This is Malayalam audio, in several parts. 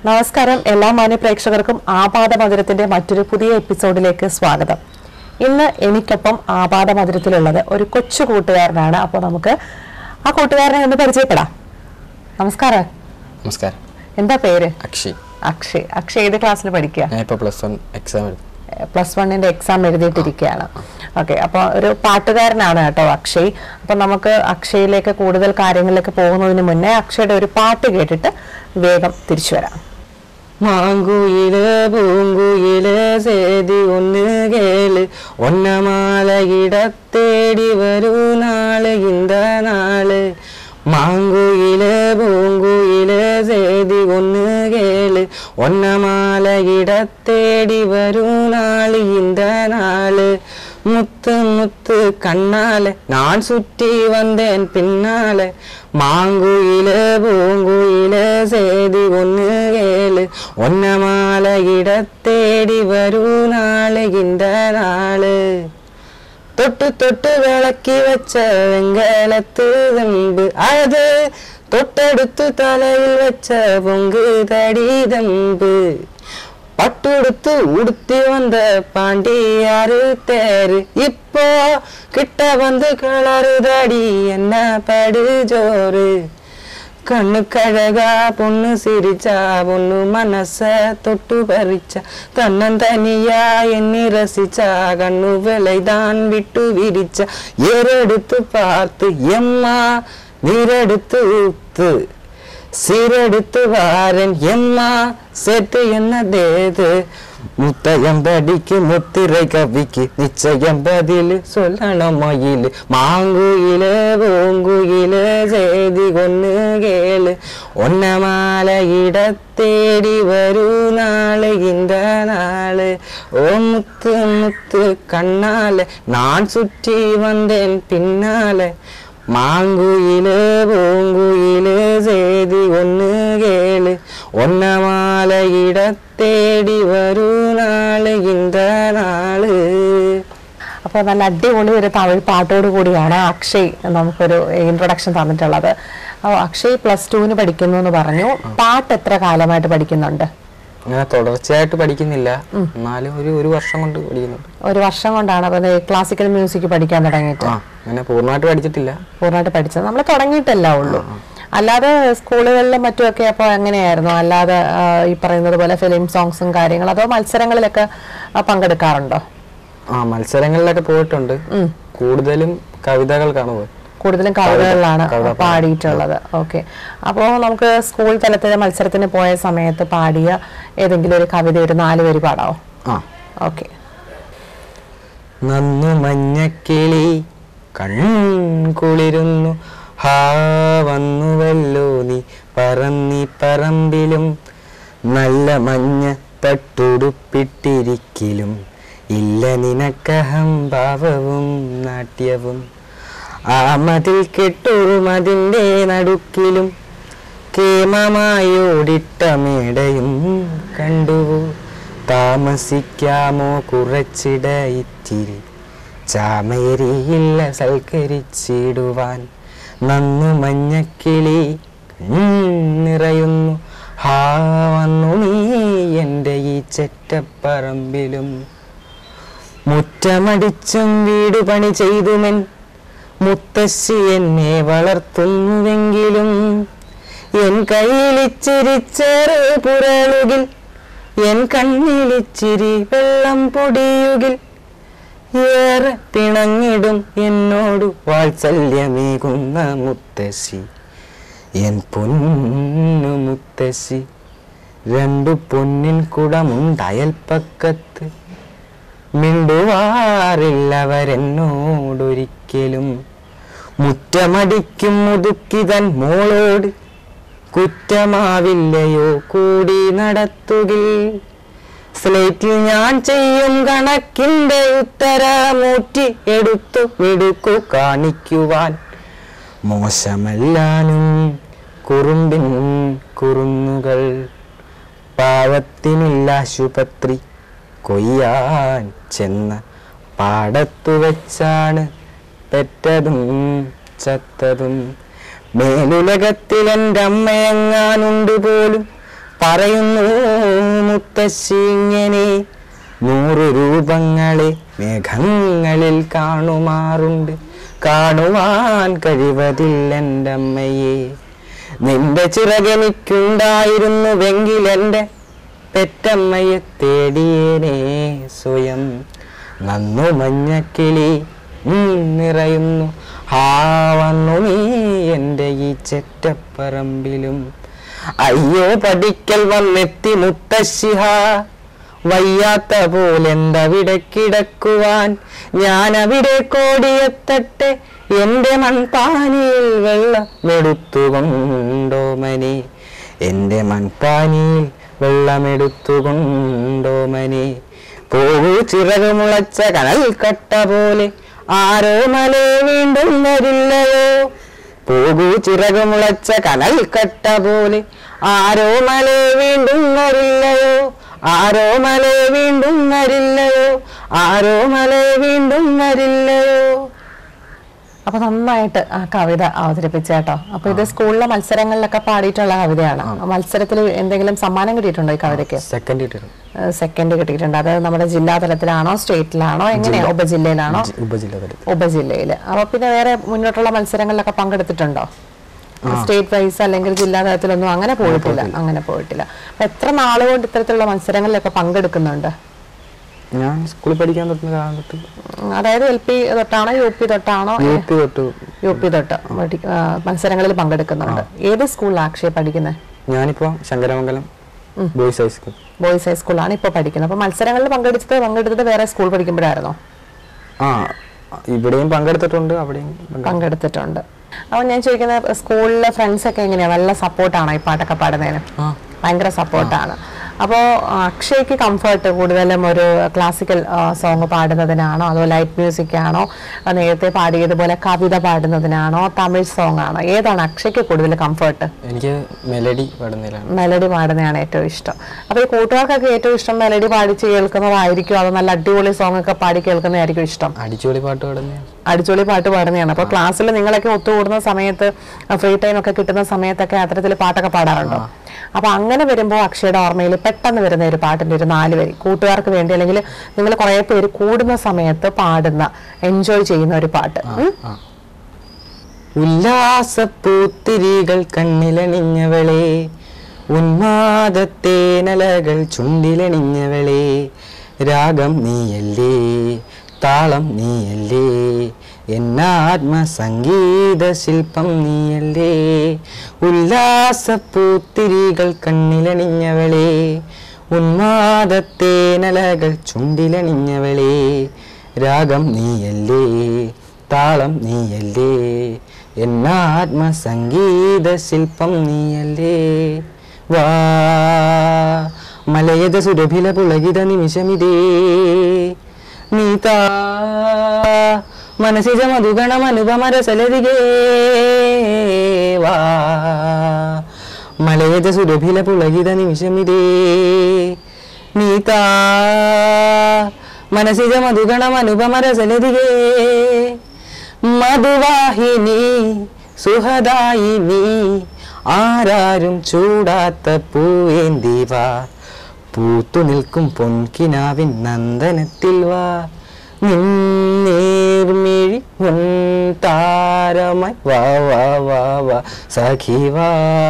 നമസ്കാരം എല്ലാ മാന്യ പ്രേക്ഷകർക്കും ആപാത മധുരത്തിന്റെ മറ്റൊരു പുതിയ എപ്പിസോഡിലേക്ക് സ്വാഗതം ഇന്ന് എനിക്കൊപ്പം ആപാത മധുരത്തിലുള്ളത് ഒരു കൊച്ചു കൂട്ടുകാരനാണ് അപ്പോൾ നമുക്ക് ആ കൂട്ടുകാരനെ ഒന്ന് പരിചയപ്പെടാം നമസ്കാരം നമസ്കാരം എന്താ പേര് അക്ഷയ് അക്ഷയ് അക്ഷയ് ഏത് ക്ലാസ്സിൽ പഠിക്കുക ഞാൻ ഇപ്പോൾ പ്ലസ് വൺ എക്സാം എഴുതി പ്ലസ് വണ്ണിന്റെ എക്സാം എഴുതിയിട്ടിരിക്കുകയാണ് ഓക്കെ അപ്പോൾ ഒരു പാട്ടുകാരനാണ് കേട്ടോ അക്ഷയ് അപ്പോൾ നമുക്ക് അക്ഷയിലേക്ക് കൂടുതൽ കാര്യങ്ങളിലേക്ക് പോകുന്നതിന് മുന്നേ അക്ഷയുടെ ഒരു പാട്ട് കേട്ടിട്ട് വേഗം തിരിച്ചു വരാം മാങ്കുയില് പൂങ്കുയില് സേതി ഒന്ന് കേള് ഒന്നമാലയിട തേടി വരൂ നാള് ഇന്ത നാള് മാങ്കുയില് പൂങ്കുയില് സേതി ഒന്ന് കേള് ഒന്നമാലയിട തേടി വരൂ നാള് ഇന്ത നാള് முத்து முத்து கண்ணால நான் சுற்றி வந்தேன் பின்னால மாங்குயில பூங்குயில சேதி ஒன்று கேளு ஒன்ன மாலையிட தேடி வரும் நாளு இந்த நாளு தொட்டு தொட்டு விளக்கி வச்ச வெங்கலத்து தம்பு அது தொட்டெடுத்து தலையில் வச்ச பொங்கு தடி தம்பு பட்டுடுத்து உடுத்தி வந்த பாண்டியாரு தேரு இப்போ கிட்ட வந்து கிளறுதடி என்ன படு ஜோறு கண்ணு கழகா பொண்ணு சிரிச்சா பொண்ணு மனச தொட்டு பறிச்சா தன்னந்தனியா எண்ணி ரசிச்சா கண்ணு விலைதான் விட்டு விரிச்சா ஏறெடுத்து பார்த்து எம்மா நீரெடுத்து ஊத்து சீரெடுத்து வாரன் எம்மா சேர்த்து என்னதேது முத்தையம்படிக்கு முத்திரை கவிக்கு நிச்சயம் பதில் சொல்லணும் மயில் மாங்குயில பூங்குயில செய்தி கொன்னு கேளு ஒன்ன மாலையிட தேடி வரும் நாளு இந்த நாளு ஓ முத்து முத்து கண்ணால நான் சுற்றி வந்தேன் பின்னால மாங்குயிலு பூங்குயிலு செய்தி ஒன்று கேளு ஒன்ன மாலையிட தேடி வரும் നാള് இந்த നാള് അപ്പോൾ നല്ല അടിപൊളി ഒരു തമിഴ് പാട്ടോട് കൂടിയാണ് അക്ഷയ് നമുക്കൊരു ഇൻട്രൊഡക്ഷൻ തന്നിട്ടുള്ളത് അപ്പോൾ അക്ഷയ് പ്ലസ് ടുവിന് പഠിക്കുന്നു എന്ന് പറഞ്ഞു പാട്ട് എത്ര കാലമായിട്ട് പഠിക്കുന്നുണ്ട് അങ്ങനെ തുടർച്ചയായിട്ട് പഠിക്കുന്നില്ല എന്നാലും ഒരു ഒരു വർഷം കൊണ്ട് പഠിക്കുന്നുണ്ട് ഒരു വർഷം കൊണ്ടാണ് അപ്പോൾ ക്ലാസിക്കൽ മ്യൂസിക് പഠിക്കാൻ തുടങ്ങിയിട്ട് ആ അങ്ങനെ പൂർണ്ണമായിട്ട് പഠിച്ചിട്ടില്ല പൂർണ്ണമായിട്ട് പഠിച്ചത് നമ്മൾ തുടങ്ങിയിട്ടല്ല ഉള്ളൂ അല്ലാതെ സ്കൂളുകളിലും മറ്റുമൊക്കെ അപ്പോൾ എങ്ങനെയായിരുന്നു അല്ലാതെ ആ, ഈ പറയുന്നത് പോലെ ഫിലിം സോങ്സും കാര്യങ്ങളും അതോ മത്സരങ്ങളിലൊക്കെ ആ, പങ്കെടുക്കാറുണ്ടോ ആ മത്സരങ്ങളിലൊക്കെ പോയിട്ടുണ്ട് കൂടുതലും കവിതകൾക്കാണ് പോയത് കൂടുതലും കവിതകളിലാണ് പാടിയിട്ടുള്ളത് ഓക്കെ അപ്പോൾ നമുക്ക് സ്കൂൾ തലത്തിലെ മത്സരത്തിന് പോയ സമയത്ത് പാടിയ ഏതെങ്കിലും ഒരു കവിത ഒരു നാല് വരി പാടാവോ ആ ഓക്കെ നന്നു മഞ്ഞക്കിളി കൺകുളിരുന്നു ഹാ വന്നുവല്ലോ നീ പറന്നി പറമ്പിലും നല്ല മഞ്ഞ തട്ടുടുപ്പിട്ടിരിക്കലും ഇല്ല നിനക്കഹം ഭാവവും നാട്യവും ആ മതിൽ കെട്ടൊരു അതിൻ്റെ നടുക്കിലും കേമമായോടിട്ട മേടയും കണ്ടുവോ താമസിക്കാമോ കുറച്ചിട ഇത്തിരി ചാമേരിയില്ല സൽക്കരിച്ചിടുവാൻ നന്നു മഞ്ഞക്കിളി നിറയുന്നു ഹാ വന്നു നീ എൻ്റെ ഈ ചെറ്റപ്പറമ്പിലും മുറ്റമടിച്ചും വീട് പണി ചെയ്തുമെൻ മുത്തശ്ശി എന്നെ വളർത്തുന്നുവെങ്കിലും എൻ കയ്യിലിച്ചിരിച്ചേറ് പുരളുകിൽ എൻ കണ്ണിലിച്ചിരി വെള്ളം പൊടിയുകിൽ ഏറെ പിണങ്ങിടും എന്നോട് വാത്സല്യമേകുന്ന മുത്തശ്ശി എൻ പൊന്നു മുത്തശ്ശി രണ്ടു പൊന്നിൻ കുടമുണ്ടയൽപ്പക്കത്ത് മിണ്ടുവാറില്ലവരെന്നോടൊരിക്കലും മുറ്റമടിക്കും മുതുക്കിതൻ മോളോട് കുറ്റമാവില്ലയോ കൂടി നടത്തുകിൽ സ്ലേറ്റിൽ ഞാൻ ചെയ്യും കണക്കിന്റെ ഉത്തരമൂറ്റി എടുത്തു മിടുക്കു കാണിക്കുവാൻ മോശമല്ലാനും കുറുമ്പിൻ കുറുന്നുകൾ പാവത്തിനില്ല ആശുപത്രി കൊയ്യാൻ ചെന്ന പാടത്തു വെച്ചാണ് പെറ്റതും ചത്തതും മേലുലകത്തിൽ എൻ്റെ അമ്മയെങ്ങാനുണ്ട് പോലും പറയുന്നു മുത്തശ്ശിങ്ങനെ നൂറു രൂപങ്ങളെ മേഘങ്ങളിൽ കാണുമാറുണ്ട് കാണുവാൻ കഴിവതില്ലെൻ്റെ അമ്മയെ നിന്റെ ചിറകെനിക്കുണ്ടായിരുന്നുവെങ്കിൽ എൻ്റെ പെറ്റമ്മയെ തേടിയേനെ സ്വയം നന്നു മഞ്ഞക്കിളി ഉം നിറയുന്നു ഹാ വന്നു നീ എൻ്റെ ഈ ചെറ്റപ്പറമ്പിലും അയ്യോ പഠിക്കൽ വന്നെത്തി മുത്തശ്ശിഹ വയ്യാത്ത പോലെന്തവിടെ കിടക്കുവാൻ ഞാൻ അവിടെ കോടിയെത്തട്ടെ എൻ്റെ മൺപാനിയിൽ വെള്ളമെടുത്തുകൊണ്ടോമനെ എൻ്റെ മൺപാനിയിൽ വെള്ളമെടുത്തുകൊണ്ടോമനെ പോകൂ ചിറക് മുളച്ച കനൽ കട്ട പോലെ ആരോ മലേ വീണ്ടും വരില്ലയോ പോകൂ ചിറക് മുളച്ച കനൽ കട്ട പോലെ ആരോ മലേ വീണ്ടും വരില്ലയോ ആരോ മലേ വീണ്ടും വരില്ലയോ ആരോ മലേ വീണ്ടും വരില്ലയോ അപ്പൊ നന്നായിട്ട് ആ കവിത അവതരിപ്പിച്ച കേട്ടോ അപ്പൊ ഇത് സ്കൂളിലെ മത്സരങ്ങളിലൊക്കെ പാടിയിട്ടുള്ള കവിതയാണ് മത്സരത്തിൽ എന്തെങ്കിലും സമ്മാനം കിട്ടിയിട്ടുണ്ടോ ഈ കവിതയ്ക്ക് സെക്കൻഡ് കിട്ടിയിരുന്നു സെക്കൻഡ് കിട്ടിയിട്ടുണ്ട് അത് നമ്മുടെ ജില്ലാ തലത്തിലാണോ സ്റ്റേറ്റിലാണോ എങ്ങനെയാ ഉപജില്ലയിലാണോ ഉപജില്ല തലത്തിൽ ഉപജില്ലയില് അപ്പൊ പിന്നെ വേറെ മുന്നോട്ടുള്ള മത്സരങ്ങളിലൊക്കെ പങ്കെടുത്തിട്ടുണ്ടോ സ്റ്റേറ്റ് വൈസ് അല്ലെങ്കിൽ ജില്ലാ തലത്തിലൊന്നും അങ്ങനെ പോയിട്ടില്ല അങ്ങനെ പോയിട്ടില്ല അപ്പൊ എത്ര നാളുകൊണ്ട് ഇത്തരത്തിലുള്ള മത്സരങ്ങളിലൊക്കെ പങ്കെടുക്കുന്നുണ്ട് ഞാൻ സ്കൂളിൽ പഠിക്കാൻ തൊട്ട് കാലം തൊട്ട് ഉം, അതായത് എൽ പി തൊട്ടാണോ യു പി തൊട്ടാണോ യു പി തൊട്ട് യു പി തൊട്ട് പഠി- ആ, മത്സരങ്ങളിൽ പങ്കെടുക്കുന്നുണ്ട് ഏത് സ്കൂളിലാണ് അക്ഷയ് പഠിക്കുന്നത് ഞാനിപ്പോ ശങ്കരമംഗലം ബോയ്സ് ഹൈസ്കൂൾ ബോയ്സ് ഹൈസ്കൂളിലാണ് ഇപ്പോൾ പഠിക്കുന്നത് അപ്പൊ മത്സരങ്ങളിൽ പങ്കെടുത്തത് പങ്കെടുത്തത് വേറെ സ്കൂൾ പഠിക്കുമ്പോഴായിരുന്നോ ആ ഇവിടെയും പങ്കെടുത്തിട്ടുണ്ട് അവിടെയും പങ്കെടുത്തിട്ടുണ്ട്. പങ്കെടുത്തിട്ടുണ്ട് അപ്പോൾ ഞാൻ ചോദിക്കുന്നത് സ്കൂളിലെ ഫ്രണ്ട്സ് ഒക്കെ എങ്ങനെയാ നല്ല സപ്പോർട്ടാണോ ഈ പാട്ടൊക്കെ പാടുന്നതിന് ആ ഭയങ്കര സപ്പോർട്ടാണ് അപ്പോൾ അക്ഷയ്ക്ക് കംഫർട്ട് കൂടുതലും ഒരു ക്ലാസിക്കൽ സോങ് പാടുന്നതിനാണോ അതോ ലൈറ്റ് മ്യൂസിക് ആണോ ആ, നേരത്തെ പാടിയതുപോലെ കവിത പാടുന്നതിനാണോ തമിഴ് സോങ് ആണോ ഏതാണ് അക്ഷയ്ക്ക് കൂടുതൽ കംഫർട്ട് എനിക്ക് മെലഡി പാടുന്നതിലാണ് മെലഡി പാടുന്നതാണ് ഏറ്റവും ഇഷ്ടം അപ്പോൾ ഈ കൂട്ടുകാർക്കൊക്കെ ഏറ്റവും ഇഷ്ടം മെലഡി പാടിച്ച് കേൾക്കുന്നതായിരിക്കും അതോ നല്ല അടിപൊളി സോങ് ഒക്കെ പാടി കേൾക്കുന്നതായിരിക്കും ഇഷ്ടം അടിച്ചുപൊളി പാട്ട് പാടുന്നതാണ് അടിച്ചൊളി പാട്ട് പാടുന്നതാണ് അപ്പോൾ ക്ലാസ്സിൽ നിങ്ങളൊക്കെ ഒത്തുകൂടുന്ന സമയത്ത് ഫ്രീ ടൈം ഒക്കെ കിട്ടുന്ന സമയത്തൊക്കെ അത്തരത്തിൽ പാട്ടൊക്കെ പാടാറുണ്ടോ അപ്പൊ അങ്ങനെ വരുമ്പോൾ അക്ഷയുടെ ഓർമ്മയിൽ പെട്ടെന്ന് വരുന്ന ഒരു പാട്ടിന്റെ ഒരു നാല് വരി കൂട്ടുകാർക്ക് വേണ്ടി അല്ലെങ്കിൽ നിങ്ങൾ കുറെ പേര് കൂടുന്ന സമയത്ത് പാടുന്ന എൻജോയ് ചെയ്യുന്ന ഒരു പാട്ട് ഉം? ഉല്ലാസപ്പൂത്തിരികൾ കണ്ണിലണിഞ്ഞവളെ ഉന്മാദത്തേനലകൾ ചുണ്ടിലണിഞ്ഞവളെ രാഗം നീയല്ലേ താളം നീയല്ലേ എന്നാത്മസംഗീത ശില്പം നീയല്ലേ ഉല്ലാസപ്പൂത്തിരികൾ കണ്ണിലണിഞ്ഞവളെ ഉന്മാദത്തേനലകൾ ചുണ്ടിലണിഞ്ഞവളെ രാഗം നീയല്ലേ താളം നീയല്ലേ എന്നാത്മസംഗീത ശില്പം നീയല്ലേ വാ മലയത സുരഭില പുളകിത നിമിഷമിതേ നീതാ മനസിജ മധുഗണം അനുപമരസലരികേ വാ മലയത സുരഭില പുളകിത നിമിഷമിതേ നീതാ മനസിജ മധുഗണം അനുപമരസലരികേ മധുവാഹിനി സുഹദായിനി ആരാരും ചൂടാത്ത പൂവേന്തി വാ പൂത്തു നിൽക്കും പൊൻകിനാവിൻ നന്ദനത്തിൽ വാ നിന്നേർമിഴി പൊൻ താരമായി വാ വാ വാ വാ സഖി വാ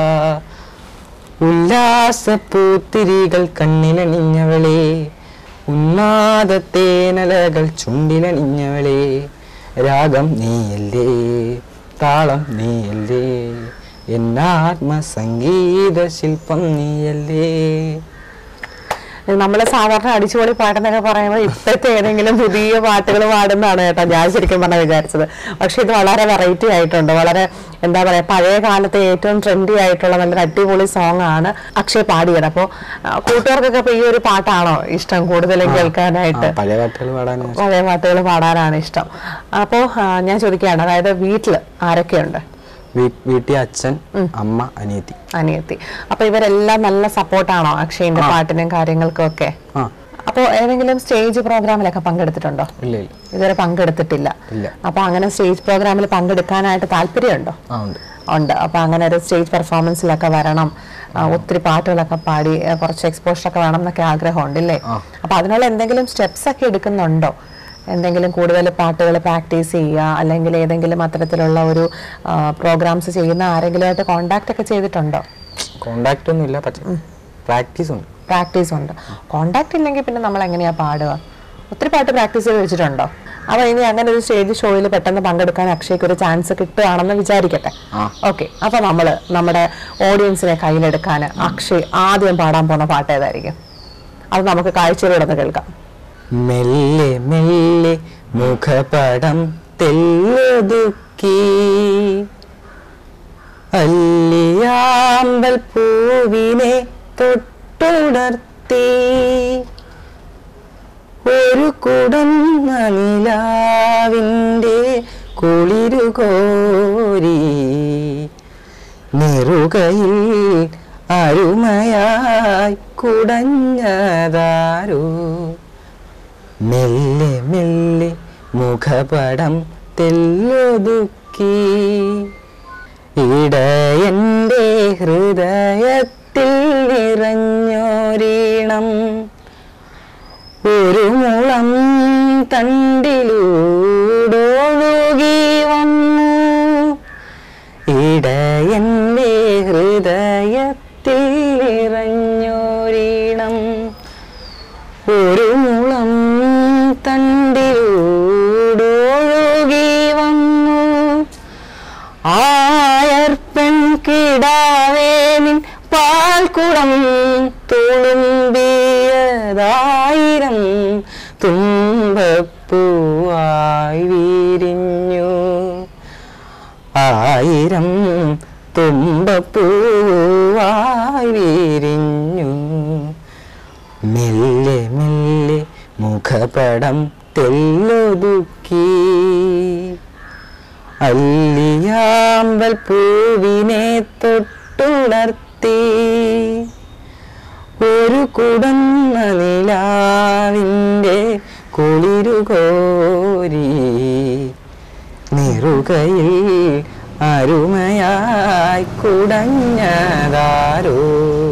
ഉല്ലാസപ്പൂത്തിരികൾ കണ്ണിലണിഞ്ഞവളെ ഉന്മാദത്തേനലകൾ ചുണ്ടിലണിഞ്ഞവളെ രാഗം നീയല്ലേ താളം നീയല്ലേ എന്നാത്മസംഗീത ശില്പം നീയല്ലേ നമ്മൾ സാധാരണ അടിച്ചുപൊളി പാട്ടെന്നൊക്കെ പറയുമ്പോൾ ഇപ്പോഴത്തെ ഏതെങ്കിലും പുതിയ പാട്ടുകൾ പാടുന്നതാണ് കേട്ടോ ഞാൻ ശരിക്കും പറഞ്ഞാൽ വിചാരിച്ചത് പക്ഷെ ഇത് വളരെ വെറൈറ്റി ആയിട്ടുണ്ട് വളരെ എന്താ പറയാ പഴയ കാലത്തെ ഏറ്റവും ട്രെൻഡി ആയിട്ടുള്ള നല്ലൊരു അടിപൊളി സോങ് ആണ് അക്ഷയ് പാടിയത് അപ്പോൾ കൂട്ടുകാർക്കൊക്കെ ഇപ്പൊ ഈ ഒരു പാട്ടാണോ ഇഷ്ടം കൂടുതലും കേൾക്കാനായിട്ട് ആ, പഴയ പാട്ടുകൾ പാടാൻ പഴയ പാട്ടുകൾ പാടാനാണ് ഇഷ്ടം അപ്പോൾ ഞാൻ ചോദിക്കുകയാണ് അതായത് വീട്ടിൽ ആരൊക്കെയുണ്ട് വീ- വീട്ടിൽ അച്ഛൻ അമ്മ അനിയത്തി അനിയത്തി അപ്പൊ ഇവരെല്ലാം നല്ല സപ്പോർട്ടാണോ അക്ഷയിന്റെ പാട്ടിനും കാര്യങ്ങൾക്കും ഒക്കെ ആ അപ്പോൾ ഏതെങ്കിലും സ്റ്റേജ് പ്രോഗ്രാമിലൊക്കെ പങ്കെടുത്തിട്ടുണ്ടോ ഇല്ല ഇല്ല ഇതുവരെ പങ്കെടുത്തിട്ടില്ല ഇല്ല അപ്പൊ അങ്ങനെ സ്റ്റേജ് പ്രോഗ്രാമിൽ പങ്കെടുക്കാനായിട്ട് താല്പര്യമുണ്ടോ ആ ഉണ്ട് ഉണ്ട് അപ്പൊ അങ്ങനെ ഒരു സ്റ്റേജ് പെർഫോമൻസിലൊക്കെ വരണം ആ, ഒത്തിരി പാട്ടുകളൊക്കെ പാടി ആ, കുറച്ച് എക്സ്പോഷർ ഒക്കെ വേണം എന്നൊക്കെ ആഗ്രഹമുണ്ട് ഇല്ലേ ആ. അപ്പൊ അതിനുള്ള എന്തെങ്കിലും സ്റ്റെപ്സ് ഒക്കെ എടുക്കുന്നുണ്ടോ എന്തെങ്കിലും കൂടുതൽ പാട്ടുകൾ പ്രാക്ടീസ് ചെയ്യുക അല്ലെങ്കിൽ ഏതെങ്കിലും അത്തരത്തിലുള്ള ഒരു പ്രോഗ്രാംസ് ചെയ്യുന്ന ആരെങ്കിലുമായിട്ട് കോണ്ടാക്ട് ഒക്കെ ചെയ്തിട്ടുണ്ടോ കോണ്ടാക്ട് ഒന്നും ഇല്ല പക്ഷെ പ്രാക്ടീസ് ഉണ്ട് പ്രാക്ടീസ് ഉണ്ട് കോണ്ടാക്ട് ഇല്ലെങ്കിൽ പിന്നെ നമ്മൾ എങ്ങനെയാ പാടുക ഒത്തിരി പാട്ട് പ്രാക്ടീസ് ചെയ്ത് വെച്ചിട്ടുണ്ടോ അപ്പോൾ ഇനി അങ്ങനെ ഒരു സ്റ്റേജ് ഷോയിൽ പെട്ടെന്ന് പങ്കെടുക്കാൻ അക്ഷയ്ക്ക് ഒരു ചാൻസ് കിട്ടുകയാണെന്ന് വിചാരിക്കട്ടെ ആ. ഓക്കെ അപ്പൊ നമ്മൾ നമ്മുടെ ഓഡിയൻസിനെ കയ്യിലെടുക്കാൻ അക്ഷയ് ആദ്യം പാടാൻ പോണ പാട്ട് ഏതായിരിക്കും അത് നമുക്ക് കാഴ്ചയിലൂടെ ഒന്ന് കേൾക്കാം മെല്ലെ മെല്ലെ മുഖപടം തെല്ലൊതുക്കി അല്ലിയാമ്പൽ പൂവിനെ തൊട്ടുണർത്തി ഒരു കുടന്ന നിലാവിൻ്റെ കുളിരുകോരി നെറുകയിൽ അരുമയായി കുടഞ്ഞതാരോ മെല്ലെ മെല്ലെ മുഖപടം തെല്ലൊതുക്കി ഇടയൻ്റെ ഹൃദയത്തിൽ നിറഞ്ഞോരീണം ഒരു മുളം തണ്ടിലൂടൊഴുകി വന്നു ഇടയൻ്റെ ഹൃദയത്തിൽ നിറഞ്ഞോരീണം ഒരു മുളം തണ്ടിലൂടൊഴുകി വന്നു ആയർപ്പൻ കിടാവേനിൻ പാൽക്കുടം തുളുമ്പിയതായിരം തുമ്പപ്പൂവായി വിരിഞ്ഞു ആയിരം തുമ്പപ്പൂവായി വിരിഞ്ഞു മെല്ലെ മെല്ലെ മുഖപടം തെല്ലൊതുക്കി അല്ലിയാമ്പൽ പൂവിനെ തൊട്ടുണർത്തി ഒരു കുടന്ന നിലാവിൻ്റെ കുളിരുകോരി നെറുകയിൽ അരുമയായി കുടഞ്ഞതാരോ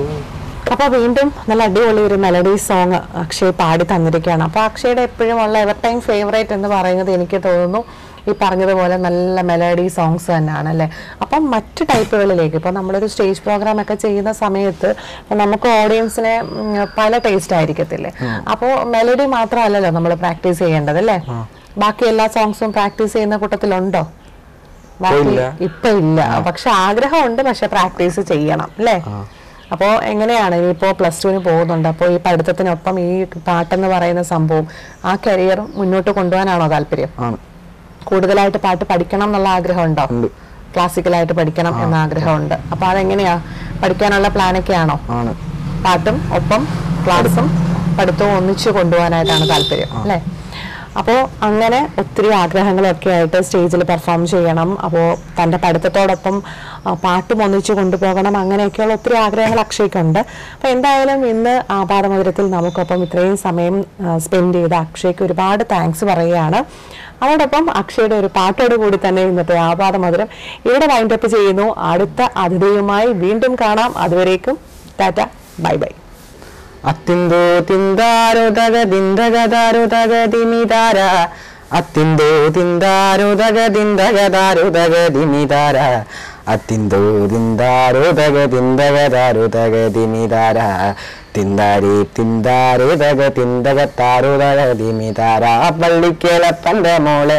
അപ്പൊ വീണ്ടും നല്ല അടിപൊളി ഒരു മെലഡി സോങ് അക്ഷയ് പാടി തന്നിരിക്കുകയാണ് അപ്പൊ അക്ഷയുടെ എപ്പോഴും ഉള്ള എവർ ടൈം ഫേവറേറ്റ് എന്ന് പറയുന്നത് എനിക്ക് തോന്നുന്നു ഈ പറഞ്ഞതുപോലെ നല്ല മെലഡി സോങ്സ് തന്നെയാണ് അല്ലേ അപ്പം മറ്റു ടൈപ്പുകളിലേക്ക് ഇപ്പൊ നമ്മളൊരു സ്റ്റേജ് പ്രോഗ്രാം ഒക്കെ ചെയ്യുന്ന സമയത്ത് ഇപ്പൊ നമുക്ക് ഓഡിയൻസിനെ ഉം, പല ടേസ്റ്റ് ആയിരിക്കത്തില്ലേ അപ്പോൾ മെലഡി മാത്രമല്ലല്ലോ നമ്മൾ പ്രാക്ടീസ് ചെയ്യേണ്ടത് അല്ലേ ബാക്കി എല്ലാ സോങ്സും പ്രാക്ടീസ് ചെയ്യുന്ന കൂട്ടത്തിലുണ്ടോ ബാക്കി ഇല്ല. ഇപ്പൊ ഇല്ല പക്ഷെ ആഗ്രഹമുണ്ട് പക്ഷെ പ്രാക്ടീസ് ചെയ്യണം അല്ലേ അപ്പോ എങ്ങനെയാണ് ഇനിയിപ്പോ പ്ലസ് ടുവിന് പോകുന്നുണ്ട് അപ്പോൾ ഈ പഠിത്തത്തിനൊപ്പം ഈ പാട്ടെന്ന് പറയുന്ന സംഭവം ആ കരിയർ മുന്നോട്ട് കൊണ്ടുപോകാനാണോ താല്പര്യം ആണ് കൂടുതലായിട്ട് പാട്ട് പഠിക്കണം എന്നുള്ള ആഗ്രഹമുണ്ടോ ഉണ്ട് ക്ലാസിക്കലായിട്ട് പഠിക്കണം എന്ന ആഗ്രഹമുണ്ട് അപ്പൊ അതെങ്ങനെയാ പഠിക്കാനുള്ള പ്ലാനൊക്കെ ആണോ ആണ് പാട്ടും ഒപ്പം ക്ലാസ്സും പഠിത്തവും ഒന്നിച്ചു കൊണ്ടുപോകാനായിട്ടാണ് താല്പര്യം അല്ലേ അപ്പോൾ അങ്ങനെ ഒത്തിരി ആഗ്രഹങ്ങളൊക്കെ ആയിട്ട് സ്റ്റേജിൽ പെർഫോം ചെയ്യണം അപ്പോൾ തൻ്റെ പഠിത്തത്തോടൊപ്പം ആ, പാട്ടും ഒന്നിച്ചു കൊണ്ടുപോകണം അങ്ങനെയൊക്കെയുള്ള ഒത്തിരി ആഗ്രഹങ്ങൾ അക്ഷയ്ക്കുണ്ട് അപ്പോൾ എന്തായാലും ഇന്ന് ആപാദമധുരത്തിൽ നമുക്കൊപ്പം ഇത്രയും സമയം സ്പെൻഡ് ചെയ്ത അക്ഷയ്ക്ക് ഒരുപാട് താങ്ക്സ് പറയുകയാണ് അതോടൊപ്പം അക്ഷയുടെ ഒരു പാട്ടോട് കൂടി തന്നെ ഇന്നത്തെ ആപാദമധുരം ഇവിടെ വൈൻഡപ്പ് ചെയ്യുന്നു അടുത്ത അതിഥിയുമായി വീണ്ടും കാണാം അതുവരേക്കും ടാറ്റ ബൈ ബൈ അത്തിന്തോ തിന്താരോ തക ദിന്തകതാരോ തക ദിമിതാര അത്തിന്തോ തിന്താരോ തക ദിന്തകതാരോ തക ദിമിതാര അത്തിന്തോ തിന്താരോ തക ദിന്തകതാരോ തക ദിമിതാര തിന്താരി തിന്താരേ തക തിന്തകത്താരോ തക ദിമിതാര പള്ളിക്കേളപ്പന്റെ മോളെ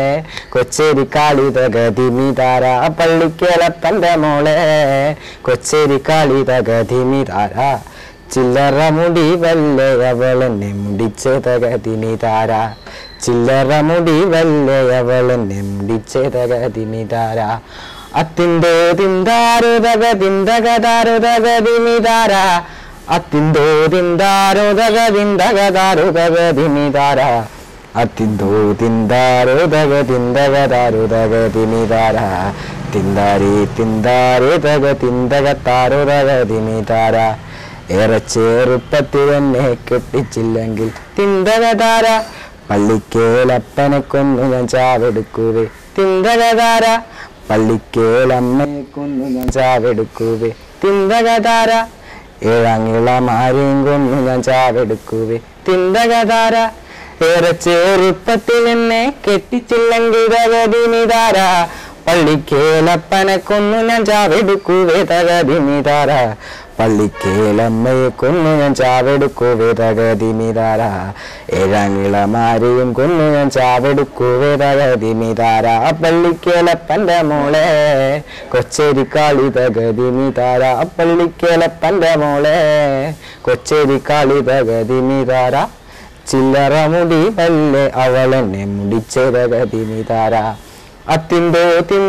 കൊച്ചേരി കാളി തക ദിമിതാര പള്ളിക്കേളപ്പന്റെ മോളെ കൊച്ചേരി കാളി തക ദിമിതാര ചില്ലറ മുടി വല്ലയവളെന്നെ മുടിച്ച തകതിനി താര ചില്ലറ മുടി വല്ലയവളെന്നെ മുടിച്ച തകതിനി താര അത്തിന്തോ തിന്താരോ തക തിന്തകതാരോ തകതിനി താര അത്തിന്തോ തിന്താരോ തക തിന്തകതാരോ തകതിനി താര അത്തിന്തോ തിന്താരോ തക തിന്തകതാരോ തകതിനി താര തിന്താരി തിന്താരേ തക തിന്തകത്താരോ തകതിനി താര ഏറെ ചെറുപ്പത്തിൽ എന്നെ കെട്ടിച്ചില്ലെങ്കിൽ തിന്തകതാര പള്ളിക്കേലപ്പനെ കൊന്നു ഞാൻ ചാവെടുക്കുവേ തിന്തകതാര പള്ളിക്കേലമ്മയെ കൊന്നു ഞാൻ ചാവെടുക്കുവേ തിന്തകതാര ഏഴാങ്ങിളമാരെയും കൊന്നു ഞാൻ ചാവെടുക്കുവേ തിന്തകതാര ഏറെ ചെറുപ്പത്തിൽ എന്നെ കെട്ടിച്ചില്ലെങ്കിൽ തകതിനിതാര പള്ളിക്കേലപ്പനെ കൊന്നു ഞാൻ ചാവെടുക്കുവേ തകതിനിതാര പള്ളിക്കേലമ്മയെ കൊന്നു ഞാൻ ചാവെടുക്കുവേ തകതിനിതാര ഏഴാങ്ങിളമാരെയും കൊന്നു ഞാൻ ചാവെടുക്കുവേ തകതിനിതാര പള്ളിക്കേലപ്പന്റെ മോളെ കൊച്ചേരി കാളി തകതിനിതാര പള്ളിക്കേലപ്പന്റെ മോളെ കൊച്ചേരി കാളി തകതിനിതാര ചില്ലറ മുടി വല്ലേ അവളെന്നെ മുടിച്ചതകതിനിതാര അത്തിന്തോ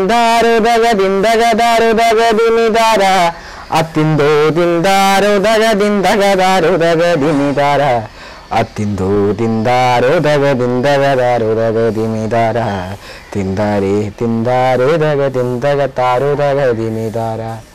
തിന്താരുതകതിന്തകതാരുതകതിനിതാര അത്തിന്തോ തിന്താരുതകതിന്തകതാരുതകതിനിതാര അത്തിന്തോ തിന്താരുതകതിന്തകതാരുതകതിനിതാര തിന്താരേ തിന്താരുതകതിന്തകതാരുതകതിനിതാര